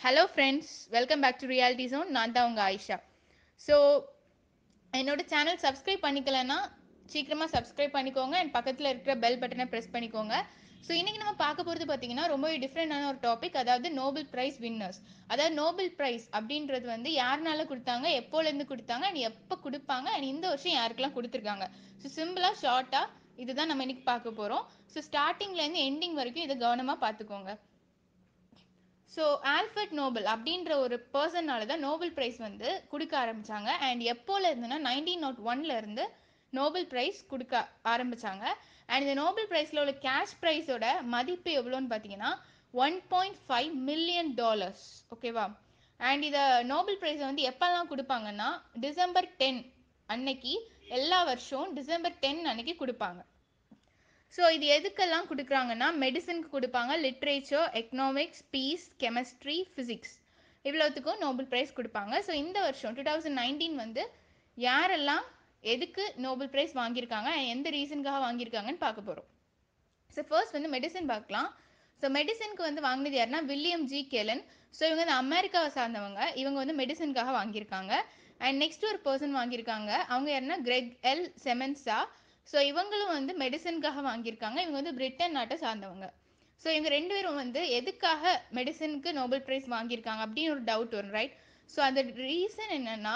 hello friends welcome back to reality zone நான் தான் உங்கள் ஆயிஷா ஸோ என்னோட சேனல் சப்ஸ்கிரைப் பண்ணிக்கலன்னா சீக்கிரமாக சப்ஸ்கிரைப் பண்ணிக்கோங்க அண்ட் பக்கத்தில் இருக்கிற பெல் பட்டனை ப்ரெஸ் பண்ணிக்கோங்க ஸோ இன்றைக்கி நம்ம பார்க்க போகிறது பார்த்தீங்கன்னா ரொம்பவே டிஃப்ரெண்டான ஒரு டாபிக் அதாவது நோபல் ப்ரைஸ் வின்னர்ஸ் அதாவது நோபல் ப்ரைஸ் அப்படின்றது வந்து யாருனால கொடுத்தாங்க எப்போலேருந்து கொடுத்தாங்க அண்ட் எப்போ கொடுப்பாங்க அண்ட் இந்த வருஷம் யாருக்கெல்லாம் கொடுத்துருக்காங்க ஸோ சிம்பிளாக ஷார்ட்டாக இதுதான் நம்ம இன்னைக்கு பார்க்க போகிறோம் ஸோ ஸ்டார்டிங்லேருந்து எண்டிங் வரைக்கும் இதை கவனமாக பார்த்துக்கோங்க ஸோ ஆல்ஃபர்ட் நோபல் அப்படின்ற ஒரு பர்சனால தான் நோபல் ப்ரைஸ் வந்து கொடுக்க ஆரம்பிச்சாங்க அண்ட் எப்போல இருந்துன்னா நைன்டீன் நாட் ஒன்ல இருந்து நோபல் ப்ரைஸ் கொடுக்க ஆரம்பிச்சாங்க அண்ட் இந்த நோபல் ப்ரைஸில் உள்ள கேஷ் ப்ரைஸோட மதிப்பு எவ்வளோன்னு பார்த்தீங்கன்னா one point five million dollars ஓகேவா அண்ட் இதை நோபல் ப்ரைஸை வந்து எப்போல்லாம் கொடுப்பாங்கன்னா டிசம்பர் டென் அன்னைக்கு எல்லா வருஷம் டிசம்பர் டென் அன்னைக்கு கொடுப்பாங்க ஸோ இது எதுக்கெல்லாம் கொடுக்குறாங்கன்னா மெடிசனுக்கு கொடுப்பாங்க literature economics peace chemistry physics இவ்வளோத்துக்கும் நோபல் ப்ரைஸ் கொடுப்பாங்க ஸோ இந்த வருஷம் டூ தௌசண்ட் நைன்டீன் வந்து யாரெல்லாம் எதுக்கு நோபல் ப்ரைஸ் வாங்கியிருக்காங்க எந்த ரீசனுக்காக வாங்கியிருக்காங்கன்னு பார்க்க போகிறோம் ஸோ ஃபர்ஸ்ட் வந்து மெடிசன் பார்க்கலாம் ஸோ மெடிசனுக்கு வந்து வாங்கினது யாருன்னா வில்லியம் ஜி கெலன் ஸோ இவங்க வந்து அமெரிக்காவை சார்ந்தவங்க இவங்க வந்து மெடிசனுக்காக வாங்கியிருக்காங்க அண்ட் நெக்ஸ்ட் ஒரு பர்சன் வாங்கியிருக்காங்க அவங்க யாருன்னா கிரெக் எல் செமென்சா ஸோ இவங்களும் வந்து மெடிசனுக்காக வாங்கியிருக்காங்க இவங்க வந்து பிரிட்டன் நாட்டை சார்ந்தவங்க ஸோ இவங்க ரெண்டு பேரும் வந்து எதுக்காக மெடிசனுக்கு நோபல் ப்ரைஸ் வாங்கியிருக்காங்க அப்படின்னு ஒரு டவுட் வரும் ரைட் ஸோ அந்த ரீசன் என்னன்னா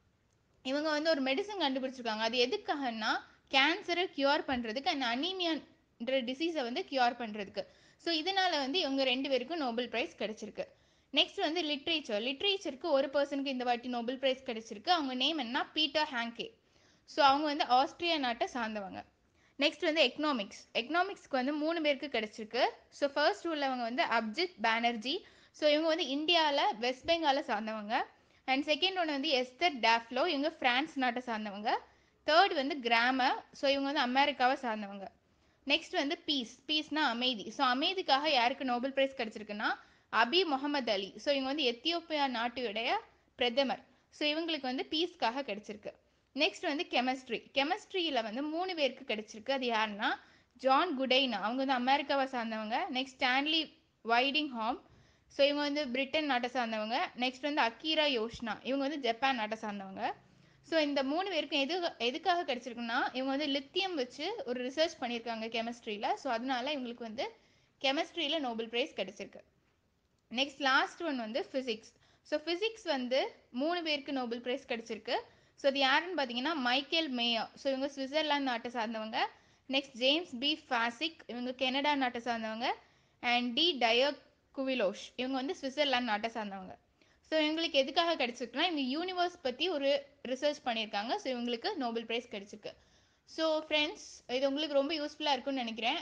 இவங்க வந்து ஒரு மெடிசன் கண்டுபிடிச்சிருக்காங்க அது எதுக்காகன்னா கேன்சரை கியூர் பண்ணுறதுக்கு அண்ட் அனீமியான்ற டிசீஸை வந்து கியூர் பண்ணுறதுக்கு ஸோ இதனால வந்து இவங்க ரெண்டு பேருக்கும் நோபல் ப்ரைஸ் கிடைச்சிருக்கு நெக்ஸ்ட் வந்து லிட்ரேச்சர் லிட்ரேச்சருக்கு ஒரு பர்சனுக்கு இந்த வாட்டி நோபல் ப்ரைஸ் கிடைச்சிருக்கு அவங்க நேம் என்ன பீட்டர் ஹேங்கே ஸோ அவங்க வந்து ஆஸ்திரியா நாட்டை சார்ந்தவங்க நெக்ஸ்ட் வந்து எக்கனாமிக்ஸ் எக்கனாமிக்ஸ்க்கு வந்து மூணு பேருக்கு கிடைச்சிருக்கு ஸோ ஃபர்ஸ்ட் உள்ளவங்க வந்து அப்ஜித் பானர்ஜி ஸோ இவங்க வந்து இந்தியாவில் வெஸ்ட் பெங்காலை சார்ந்தவங்க அண்ட் செகண்ட் ஒன்று வந்து எஸ்தர் டேஃப்லோ இவங்க ஃப்ரான்ஸ் நாட்டை சார்ந்தவங்க தேர்ட் வந்து கிராமர் ஸோ இவங்க வந்து அமெரிக்காவை சார்ந்தவங்க நெக்ஸ்ட் வந்து பீஸ் பீஸ்னா அமைதி ஸோ அமைதிக்காக யாருக்கு நோபல் ப்ரைஸ் கிடைச்சிருக்குன்னா அபி முகமது அலி ஸோ இவங்க வந்து எத்தியோப்பியா நாட்டுடைய பிரதமர் ஸோ இவங்களுக்கு வந்து பீஸ்க்காக கிடைச்சிருக்கு நெக்ஸ்ட் வந்து கெமிஸ்ட்ரி கெமிஸ்ட்ரியில் வந்து மூணு பேருக்கு கிடைச்சிருக்கு அது யாருன்னா ஜான் குடைனா அவங்க வந்து அமெரிக்காவை சார்ந்தவங்க next Stanley Whittingham so இவங்க வந்து பிரிட்டன் நாட்டை சார்ந்தவங்க நெக்ஸ்ட் வந்து அக்கீரா யோஷ்னா இவங்க வந்து ஜப்பான் நாட்டை சார்ந்தவங்க ஸோ இந்த மூணு பேருக்கும் எது எதுக்காக கிடைச்சிருக்குன்னா இவங்க வந்து லித்தியம் வச்சு ஒரு ரிசர்ச் பண்ணியிருக்காங்க கெமிஸ்ட்ரியில் ஸோ அதனால இவங்களுக்கு வந்து கெமிஸ்ட்ரியில் நோபல் ப்ரைஸ் கிடைச்சிருக்கு நெக்ஸ்ட் லாஸ்ட் ஒன் வந்து ஃபிசிக்ஸ் ஸோ ஃபிசிக்ஸ் வந்து மூணு பேருக்கு நோபல் ப்ரைஸ் கிடைச்சிருக்கு ஸோ அது யாருன்னு பார்த்தீங்கன்னா மைக்கேல் மேயோ ஸோ இவங்க சுவிட்சர்லாந்து நாட்டை சார்ந்தவங்க நெக்ஸ்ட் ஜேம்ஸ் பி ஃபாசிக் இவங்க கெனடா நாட்டை சார்ந்தவங்க அண்ட் டி டயோ குவிலோஷ் இவங்க வந்து சுவிட்சர்லாந்து நாட்டை சார்ந்தவங்க ஸோ இவங்களுக்கு எதுக்காக கிடைச்சிருக்குன்னா இவங்க யூனிவர்ஸ் பற்றி ஒரு ரிசர்ச் பண்ணியிருக்காங்க ஸோ இவங்களுக்கு நோபல் ப்ரைஸ் கிடைச்சிருக்கு ஸோ ஃப்ரெண்ட்ஸ் இது உங்களுக்கு ரொம்ப யூஸ்ஃபுல்லாக இருக்கும்னு நினைக்கிறேன்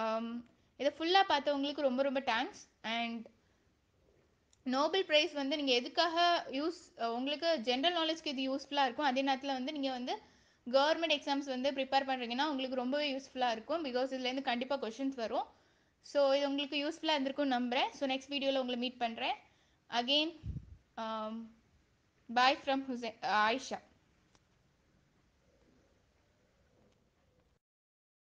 இதை ஃபுல்லாக பார்த்தவங்களுக்கு ரொம்ப ரொம்ப தேங்க்ஸ் அண்ட் நோபல் ப்ரைஸ் வந்து நீங்கள் எதுக்காக யூஸ் உங்களுக்கு ஜென்ரல் நாலேஜ்க்கு இது யூஸ்ஃபுல்லாக இருக்கும் அதே நேரத்தில் வந்து நீங்கள் வந்து கவர்மெண்ட் எக்ஸாம்ஸ் வந்து ப்ரிப்பேர் பண்ணுறீங்கன்னா உங்களுக்கு ரொம்பவே யூஸ்ஃபுல்லாக இருக்கும் பிகாஸ் இதுலேருந்து கண்டிப்பாக கொஷின்ஸ் வரும் ஸோ இது உங்களுக்கு யூஸ்ஃபுல்லாக இருந்திருக்கும்னு நம்புகிறேன் ஸோ நெக்ஸ்ட் வீடியோவில் உங்களை மீட் பண்ணுறேன் அகெயின் பாய் ஃப்ரம் ஹுசே ஆயிஷா